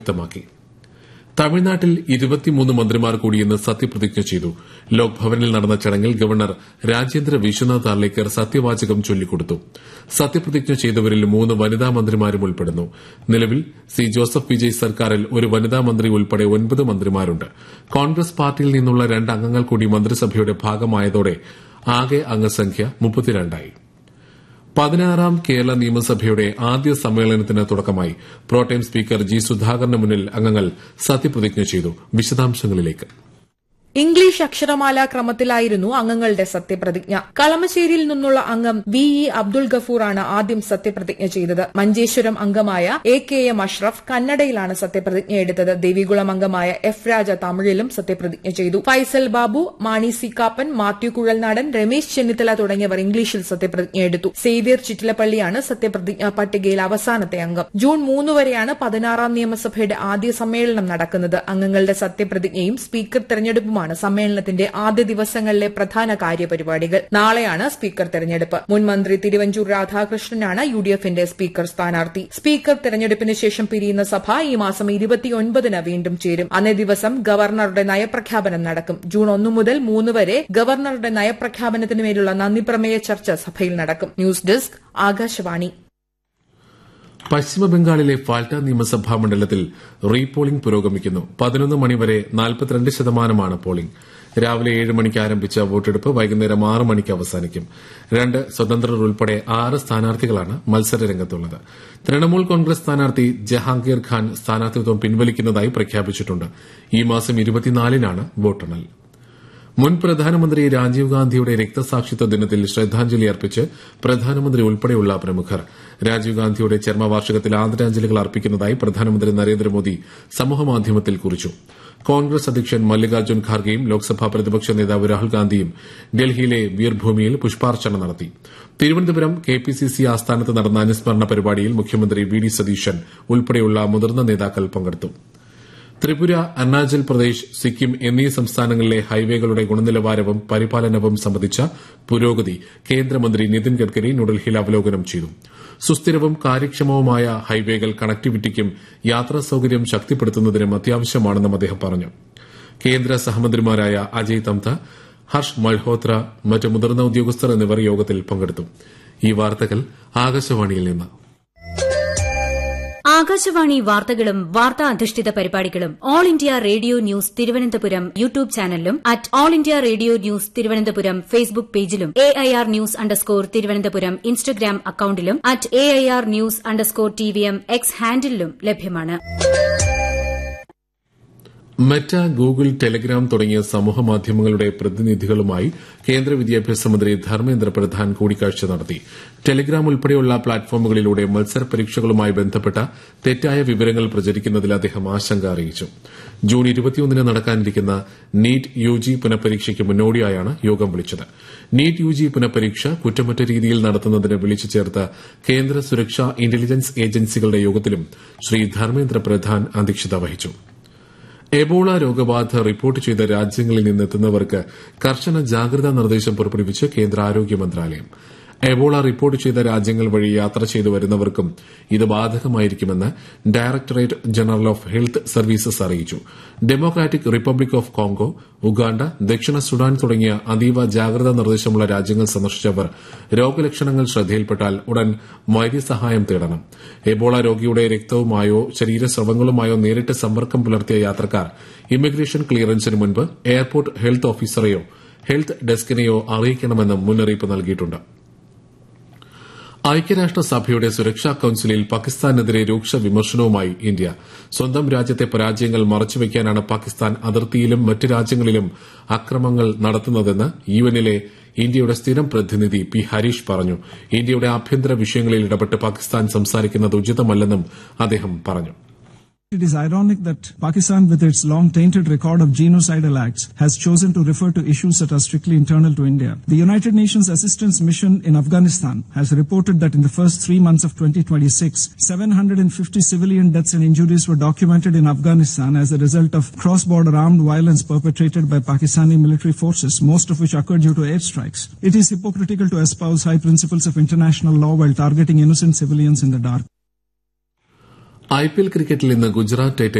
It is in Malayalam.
വ്യക്തമാക്കി തമിഴ്നാട്ടിൽ ഇരുപത്തിമൂന്ന് മന്ത്രിമാർ കൂടി ഇന്ന് സത്യപ്രതിജ്ഞ ചെയ്തു ലോക്ഭവനിൽ നടന്ന ചടങ്ങിൽ ഗവർണർ രാജേന്ദ്ര വിശ്വനാഥ് ആർലേക്കർ സത്യവാചകം ചൊല്ലിക്കൊടുത്തു സത്യപ്രതിജ്ഞ ചെയ്തവരിൽ മൂന്ന് വനിതാ മന്ത്രിമാരും ഉൾപ്പെടുന്നു നിലവിൽ സി ജോസഫ് വിജയ് സർക്കാരിൽ ഒരു വനിതാ മന്ത്രി ഉൾപ്പെടെ ഒൻപത് മന്ത്രിമാരുണ്ട് കോൺഗ്രസ് പാർട്ടിയിൽ നിന്നുള്ള രണ്ട് അംഗങ്ങൾ കൂടി മന്ത്രിസഭയുടെ ഭാഗമായതോടെ ആകെ അംഗസംഖ്യ മുപ്പത്തിരണ്ടായി പതിനാറാം കേരള നിയമസഭയുടെ ആദ്യ സമ്മേളനത്തിന് തുടക്കമായി പ്രോടൈം സ്പീക്കർ ജി സുധാകരന് മുന്നിൽ അംഗങ്ങൾ സത്യപ്രതിജ്ഞ ചെയ്തു വിശദാംശങ്ങളിലേക്ക് ഇംഗ്ലീഷ് അക്ഷരമാല ക്രമത്തിലായിരുന്നു അംഗങ്ങളുടെ സത്യപ്രതിജ്ഞ കളമശ്ശേരിയിൽ നിന്നുള്ള അംഗം വി ഇ അബ്ദുൾ ഗഫൂറാണ് ആദ്യം സത്യപ്രതിജ്ഞ ചെയ്തത് മഞ്ചേശ്വരം അംഗമായ എ കെ എം അഷ്റഫ് കന്നഡയിലാണ് സത്യപ്രതിജ്ഞ എടുത്തത് ദേവികുളം അംഗമായ എഫ് രാജ തമിഴിലും സത്യപ്രതിജ്ഞ ചെയ്തു ഫൈസൽ ബാബു മാണി സി കാപ്പൻ മാത്യു കുഴൽനാടൻ രമേശ് ചെന്നിത്തല തുടങ്ങിയവർ ഇംഗ്ലീഷിൽ സത്യപ്രതിജ്ഞ എടുത്തു സേവ്യർ ചിറ്റിലപ്പള്ളിയാണ് സത്യപ്രതിജ്ഞാ പട്ടികയിൽ അവസാനത്തെ അംഗം ജൂൺ മൂന്ന് വരെയാണ് പതിനാറാം നിയമസഭയുടെ ആദ്യ സമ്മേളനം നടക്കുന്നത് അംഗങ്ങളുടെ സത്യപ്രതിജ്ഞയും സ്പീക്കർ തെരഞ്ഞെടുപ്പുമാണ് സമ്മേളനത്തിന്റെ ആദ്യ ദിവസങ്ങളിലെ പ്രധാന കാര്യപരിപാടികൾ നാളെയാണ് സ്പീക്കർ തെരഞ്ഞെടുപ്പ് മുൻ മന്ത്രി തിരുവഞ്ചൂർ രാധാകൃഷ്ണനാണ് യു ഡി എഫിന്റെ സ്പീക്കർ സ്ഥാനാർത്ഥി സ്പീക്കർ തെരഞ്ഞെടുപ്പിന് ശേഷം പിരിയുന്ന സഭ ഈ മാസം ഇരുപത്തിയൊൻപതിന് വീണ്ടും ചേരും അന്നേ ദിവസം ഗവർണറുടെ നയപ്രഖ്യാപനം നടക്കും ജൂൺ ഒന്ന് മുതൽ മൂന്ന് വരെ ഗവർണറുടെ നയപ്രഖ്യാപനത്തിനുമേലുള്ള നന്ദിപ്രമേയ ചർച്ച സഭയിൽ നടക്കും ന്യൂസ് ഡെസ്ക് ആകാശവാണി പശ്ചിമബംഗാളിലെ ഫാൽട്ട നിയമസഭാ മണ്ഡലത്തിൽ റീപോളിംഗ് പുരോഗമിക്കുന്നു പതിനൊന്ന് മണിവരെ നാൽപ്പത്തിരണ്ട് ശതമാനമാണ് പോളിംഗ് രാവിലെ ഏഴ് മണിക്ക് ആരംഭിച്ച വോട്ടെടുപ്പ് വൈകുന്നേരം ആറ് മണിക്ക് അവസാനിക്കും രണ്ട് സ്വതന്ത്രർ ഉൾപ്പെടെ ആറ് സ്ഥാനാർത്ഥികളാണ് മത്സര രംഗത്തുള്ളത് തൃണമൂൽ കോൺഗ്രസ് സ്ഥാനാർത്ഥി ജഹാംഗീർ ഖാൻ സ്ഥാനാർത്ഥിത്വം പിൻവലിക്കുന്നതായി പ്രഖ്യാപിച്ചിട്ടുണ്ട് ഈ മാസം ഇരുപത്തിനാലിനാണ് വോട്ടെണ്ണൽ മുൻ പ്രധാനമന്ത്രി രാജീവ് ഗാന്ധിയുടെ രക്തസാക്ഷിത്വ ദിനത്തിൽ ശ്രദ്ധാഞ്ജലി അർപ്പിച്ച് പ്രധാനമന്ത്രി ഉൾപ്പെടെയുള്ള പ്രമുഖർ രാജീവ് ഗാന്ധിയുടെ ചരമവാർഷികത്തിൽ ആദരാഞ്ജലികൾ അർപ്പിക്കുന്നതായി പ്രധാനമന്ത്രി നരേന്ദ്രമോദി സമൂഹമാധ്യമത്തിൽ കുറിച്ചു കോൺഗ്രസ് അധ്യക്ഷൻ മല്ലികാർജ്ജുൻ ഖാർഗെയും ലോക്സഭാ പ്രതിപക്ഷ നേതാവ് രാഹുൽ ഗാന്ധിയും ഡൽഹിയിലെ വീർഭൂമിയിൽ പുഷ്പാർച്ചന നടത്തി തിരുവനന്തപുരം കെപിസിസി ആസ്ഥാനത്ത് നടന്ന അനുസ്മരണ പരിപാടിയിൽ മുഖ്യമന്ത്രി വി ഡി സതീശൻ ഉൾപ്പെടെയുള്ള മുതിർന്ന നേതാക്കൾ പങ്കെടുത്തു ത്രിപുര അരുണാചൽ പ്രദേശ് സിക്കിം എന്നീ സംസ്ഥാനങ്ങളിലെ ഹൈവേകളുടെ ഗുണനിലവാരവും പരിപാലനവും സംബന്ധിച്ച പുരോഗതി കേന്ദ്രമന്ത്രി നിതിൻ ഗഡ്കരി ന്യൂഡൽഹിയിൽ അവലോകനം ചെയ്തു സുസ്ഥിരവും കാര്യക്ഷമവുമായ ഹൈവേകൾ കണക്ടിവിറ്റിക്കും യാത്രാ സൌകര്യം ശക്തിപ്പെടുത്തുന്നതിനും അത്യാവശ്യമാണെന്നും അദ്ദേഹം പറഞ്ഞു കേന്ദ്ര സഹമന്ത്രിമാരായ അജയ് തംത ഹർഷ് മൽഹോത്ര മറ്റ് മുതിർന്ന ഉദ്യോഗസ്ഥർ എന്നിവർ യോഗത്തിൽ പങ്കെടുത്തു ഈ വാർത്തകൾ ആകാശവാണിയിൽ നിന്ന് ആകാശവാണി വാർത്തകളും വാർത്താ അധിഷ്ഠിത പരിപാടികളും all India radio news Thiruvananthapuram YouTube ചാനലിലും at all India radio news Thiruvananthapuram Facebook പേജിലും A I R news underscore Thiruvananthapuram Instagram അക്കൌണ്ടിലും at A I R news underscore T V M X ഹാൻഡിലും ലഭ്യമാണ് മെറ്റ ഗൂഗിൾ ടെലഗ്രാം തുടങ്ങിയ സമൂഹമാധ്യമങ്ങളുടെ പ്രതിനിധികളുമായി കേന്ദ്ര വിദ്യാഭ്യാസ മന്ത്രി ധർമ്മേന്ദ്ര പ്രധാൻ കൂടിക്കാഴ്ച നടത്തി ടെലഗ്രാം ഉൾപ്പെടെയുള്ള പ്ലാറ്റ്ഫോമുകളിലൂടെ മത്സര പരീക്ഷകളുമായി ബന്ധപ്പെട്ട തെറ്റായ വിവരങ്ങൾ പ്രചരിക്കുന്നതിൽ അദ്ദേഹം ആശങ്ക അറിയിച്ചു ജൂൺ ഇരുപത്തിയൊന്നിന് നടക്കാനിരിക്കുന്ന നീറ്റ് യുജി പുനഃപരീക്ഷയ്ക്ക് മുന്നോടിയായാണ് യോഗം വിളിച്ചത് നീറ്റ് യുജി പുനഃപരീക്ഷ കുറ്റമറ്റ രീതിയിൽ നടത്തുന്നതിന് വിളിച്ചു ചേർത്ത കേന്ദ്ര സുരക്ഷാ ഇന്റലിജൻസ് ഏജൻസികളുടെ യോഗത്തിലും ശ്രീ ധർമ്മേന്ദ്ര പ്രധാൻ അധ്യക്ഷത വഹിച്ചു എബോള രോഗബാധ റിപ്പോർട്ട് ചെയ്ത രാജ്യങ്ങളിൽ നിന്നെത്തുന്നവർക്ക് കർശന ജാഗ്രതാ നിർദ്ദേശം പുറപ്പെടുവിച്ച് കേന്ദ്ര ആരോഗ്യ മന്ത്രാലയം എബോള റിപ്പോർട്ട് ചെയ്ത രാജ്യങ്ങൾ വഴി യാത്ര ചെയ്തു വരുന്നവർക്കും ഇത് ബാധകമായിരിക്കുമെന്ന് directorate general of health services അറിയിച്ചു democratic republic of Congo Uganda ദക്ഷിണ സുഡാൻ തുടങ്ങിയ അതീവ ജാഗ്രതാ നിർദ്ദേശമുള്ള രാജ്യങ്ങൾ സന്ദർശിച്ചവർ രോഗലക്ഷണങ്ങൾ ശ്രദ്ധയിൽപ്പെട്ടാൽ ഉടൻ വൈദ്യസഹായം തേടണം എബോള രോഗിയുടെ രക്തവുമായോ ശരീരസ്രവങ്ങളുമായോ നേരിട്ട് സമ്പർക്കം പുലർത്തിയ യാത്രക്കാർ ഇമിഗ്രേഷൻ ക്ലിയറൻസിന് മുൻപ് എയർപോർട്ട് ഹെൽത്ത് ഓഫീസറെയോ ഹെൽത്ത് ഡെസ്കിനെയോ അറിയിക്കണമെന്നും മുന്നറിയിപ്പ് നൽകിയിട്ടുണ്ട് ഐക്യരാഷ്ട്രസഭയുടെ സുരക്ഷാ കൌൺസിലിൽ പാകിസ്ഥാനെതിരെ രൂക്ഷ വിമർശനവുമായി ഇന്ത്യ സ്വന്തം രാജ്യത്തെ പരാജയങ്ങൾ മറച്ചുവെക്കാനാണ് പാകിസ്ഥാൻ അതിർത്തിയിലും മറ്റ് രാജ്യങ്ങളിലും അക്രമങ്ങൾ നടത്തുന്നതെന്ന് യുഎന്നിലെ ഇന്ത്യയുടെ സ്ഥിരം പ്രതിനിധി പി ഹരീഷ് പറഞ്ഞു ഇന്ത്യയുടെ ആഭ്യന്തര വിഷയങ്ങളിൽ ഇടപെട്ട് പാകിസ്ഥാൻ സംസാരിക്കുന്നത് ഉചിതമല്ലെന്നും അദ്ദേഹം പറഞ്ഞു It is ironic that Pakistan, with its long tainted record of genocidal acts, has chosen to refer to issues that are strictly internal to India. The United Nations Assistance Mission in Afghanistan has reported that in the first three months of 2026, 750 civilian deaths and injuries were documented in Afghanistan as a result of cross-border armed violence perpetrated by Pakistani military forces, most of which occurred due to airstrikes. It is hypocritical to espouse high principles of international law while targeting innocent civilians in the dark. I P L ക്രിക്കറ്റിൽ ഇന്ന് ഗുജറാത്ത്